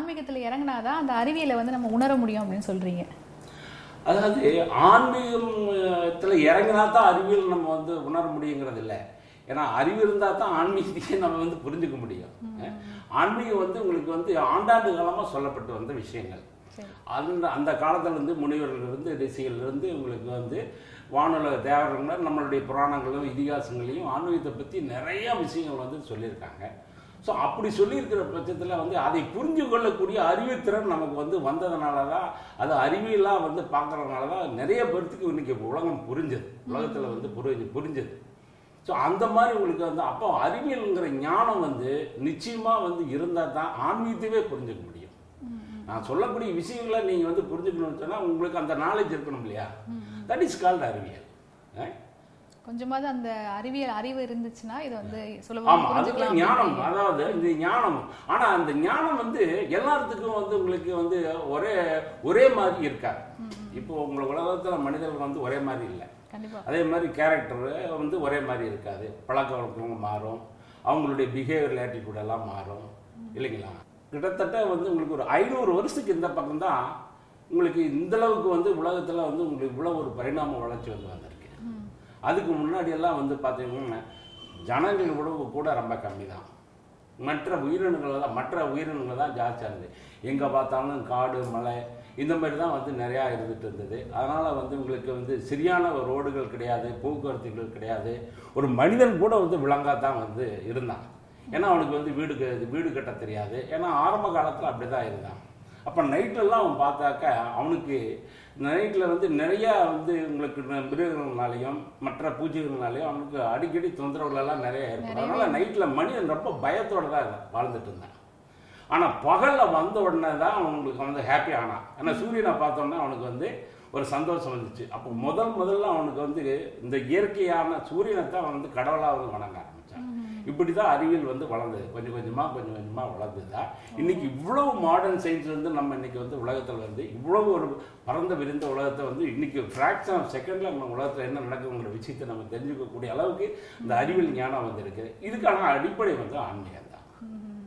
ஆன்மீகத்துல இறங்குனாதான் அந்த அறிவியலை வந்து நம்ம உணர முடியும் அப்படின்னு சொல்றீங்க அதாவது ஆன்மீகத்துல இறங்கினா தான் அறிவியல் நம்ம வந்து உணர முடியுங்கிறது இல்லை ஏன்னா அறிவு இருந்தால் தான் ஆன்மீகத்தையே நம்ம வந்து புரிஞ்சுக்க முடியும் அஹ் ஆன்மீகம் வந்து உங்களுக்கு வந்து ஆண்டாண்டு காலமாக சொல்லப்பட்டு வந்த விஷயங்கள் சரி அந்த அந்த காலத்திலிருந்து முனிவர்களிருந்து ரிஷிகளிலிருந்து உங்களுக்கு வந்து வானுலக தேவர்கள் நம்மளுடைய புராணங்களும் இதிகாசங்களையும் ஆன்மீகத்தை பற்றி நிறைய விஷயங்கள் வந்து சொல்லியிருக்காங்க ஸோ அப்படி சொல்லியிருக்கிற பட்சத்தில் வந்து அதை புரிஞ்சு கொள்ளக்கூடிய அறிவுத்திறன் நமக்கு வந்து வந்ததுனால தான் அது அறிவியலாக வந்து பார்க்கறதுனால தான் நிறைய பேர்த்துக்கு இன்னைக்கு உலகம் புரிஞ்சது உலகத்தில் வந்து புரிஞ்சு புரிஞ்சது ஸோ அந்த மாதிரி உங்களுக்கு வந்து அப்போ அறிவியலுங்கிற ஞானம் வந்து நிச்சயமாக வந்து இருந்தால் தான் ஆன்மீகத்தையே புரிஞ்சுக்க முடியும் நான் சொல்லக்கூடிய விஷயங்களை நீங்கள் வந்து புரிஞ்சுக்கணும்னு சொன்னால் உங்களுக்கு அந்த நாலேஜ் இருக்கணும் இல்லையா தட் இஸ் கால்ட் அறிவியல் அஹ்? கொஞ்சமாவது அந்த அறிவியல் அறிவு இருந்துச்சுன்னா இதை வந்து ஆமா சுலபமாக அதுக்கு புரிஞ்சுக்கலாம் ஞானம் அப்படின்றீங்க. அதாவது இந்த ஞானம் ஆனா அந்த ஞானம் வந்து எல்லாத்துக்கும் வந்து உங்களுக்கு வந்து ஒரே ஒரே மாதிரி இருக்காது இப்போ உங்க உலகத்துல மனிதர்கள் வந்து ஒரே மாதிரி இல்லை கண்டிப்பா அதே மாதிரி கேரக்டர் வந்து ஒரே மாதிரி இருக்காது பழக்க வழக்கங்கள் மாறும் அவங்களுடைய பிஹேவியர் ஆட்டிடியூட் எல்லாம் மாறும் இல்லைங்களா கிட்டத்தட்ட வந்து உங்களுக்கு ஒரு ஐநூறு வருஷத்துக்கு இந்த பக்கம் தான் உங்களுக்கு இந்த அளவுக்கு வந்து உலகத்துல வந்து உங்களுக்கு இவ்வளவு ஒரு பரிணாம வளர்ச்சி வந்து வந்திருக்கு அதுக்கு முன்னாடி எல்லாம் வந்து பார்த்தீங்கன்னா ஜனங்கள் உணவு கூட ரொம்ப கம்மி தான் மற்ற உயிரினங்கள் தான் மற்ற உயிரினங்கள் தான் ஜாஸ்தியாக இருந்தது எங்கே பார்த்தாலும் காடு மலை இந்த மாதிரி தான் வந்து நிறையா இருந்துட்டு இருந்தது அதனால் வந்து உங்களுக்கு வந்து சரியான ரோடுகள் கிடையாது போக்குவரத்துகள் கிடையாது ஒரு மனிதன் கூட வந்து விலங்கா தான் வந்து இருந்தான் ஏன்னா அவனுக்கு வந்து வீடு க- வீடு கட்ட தெரியாது ஏன்னா ஆரம்ப காலத்தில் அப்படி தான் இருந்தான் அப்போ நைட்லலாம் அவன் பார்த்தாக்க அவனுக்கு நைட்டில் வந்து நிறையா வந்து உங்களுக்கு ந- மிருகங்கள்னாலையும் மற்ற பூச்சிகள்னாலையும் அவனுக்கு அடிக்கடி தொந்தரவுகள் எல்லாம் நிறைய இருக்கும் அதனால நைட்டில் மனிதன் ரொம்ப பயத்தோட தான் இருந்தான், வாழ்ந்துட்டு இருந்தான் ஆனால் பகலில் வந்த உடனே தான் அவனுக்கு வந்து ஹாப்பி ஆனான் ஏன்னா சூரியனை பார்த்தோன்னே அவனுக்கு வந்து ஒரு சந்தோஷம் வந்துச்சு அப்போ முதல் முதல்ல அவனுக்கு வந்து இந்த இயற்கையான சூரியனை தான் அவன் வந்து கடவுளாக வந்து வணங்க ஆரம்பிச்சான் இப்படி தான் அறிவியல் வந்து வளர்ந்தது கொஞ்சம் கொஞ்சமாக கொஞ்சம் கொஞ்சமாக வளர்ந்ததா இன்னைக்கு இவ்வளவு மாடர்ன் சயின்ஸ் வந்து நம்ம இன்னைக்கு வந்து உலகத்தில் வந்து இவ்வளவு ஒரு பறந்த விரிந்த உலகத்தை வந்து இன்னைக்கு ஃப்ராக்ஷன் ஆஃப் செகண்டில் நம்ம உலகத்தில் என்ன நடக்குங்கிற விஷயத்தை நம்ம தெரிஞ்சுக்கக்கூடிய அளவுக்கு இந்த அறிவியல் ஞானம் வந்திருக்கு இதுக்கான அடிப்படை வந்து ஆன்மீகம் தான்